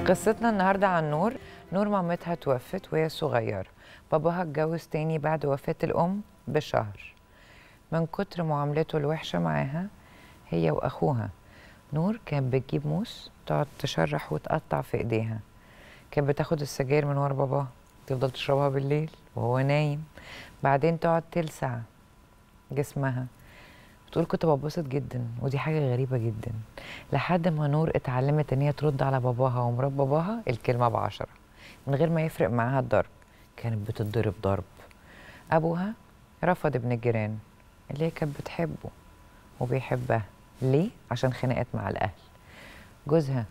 قصتنا النهارده عن نور نور مامتها توفت وهي صغيرة باباها اتجوز تاني بعد وفاة الأم بشهر من كتر معاملته الوحشة معاها هي وأخوها نور كانت بتجيب موس تقعد تشرح وتقطع في إيديها كانت بتاخد السجاير من ورا باباها تفضل تشربها بالليل وهو نايم بعدين تقعد تلسع جسمها بتقول كنت ببسط جدا ودي حاجة غريبة جدا لحد ما نور اتعلمت ان هي ترد على باباها ومرات باباها الكلمة بعشرة من غير ما يفرق معاها الضرب كانت بتتضرب ضرب ابوها رفض ابن الجيران اللي هي كانت بتحبه وبيحبها ليه؟ عشان خناقات مع الاهل جوزها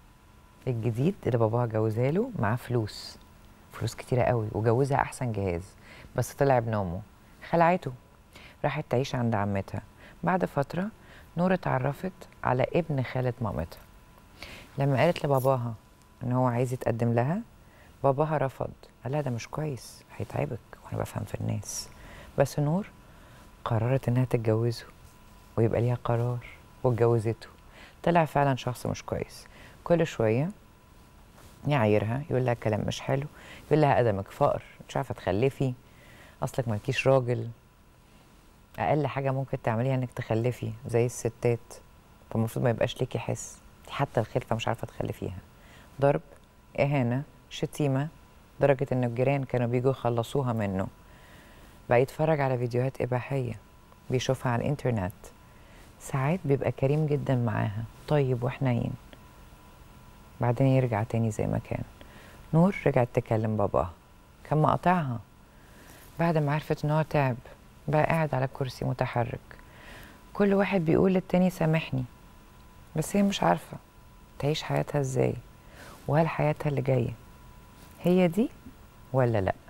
الجديد اللي باباها جوزها له معاه فلوس فلوس كتيرة قوي وجوزها احسن جهاز بس طلع ابن امه خلعته راحت تعيش عند عمتها بعد فترة نور اتعرفت على ابن خالة مامتها لما قالت لباباها ان هو عايز يتقدم لها باباها رفض قال لها ده مش كويس هيتعبك وانا بفهم في الناس بس نور قررت انها تتجوزه ويبقى ليها قرار واتجوزته طلع فعلا شخص مش كويس كل شوية يعايرها يقول لها كلام مش حلو يقول لها قدمك فقر مش عارفة تخلفي اصلك مالكيش راجل اقل حاجه ممكن تعمليها انك تخلفي زي الستات فالمفروض ما يبقاش ليكي حس حتى الخلفه مش عارفه تخلفيها ضرب اهانه شتيمه لدرجه ان الجيران كانوا بيجوا يخلصوها منه بقى يتفرج على فيديوهات اباحيه بيشوفها على الانترنت ساعات بيبقى كريم جدا معاها طيب وحنين بعدين يرجع تاني زي ما كان نور رجعت تكلم باباها كان مقاطعها بعد ما عرفت ان هو تعب بقى قاعد على كرسي متحرك كل واحد بيقول للتاني سامحني بس هي مش عارفة تعيش حياتها ازاي وهل حياتها اللي جاية هي دي ولا لأ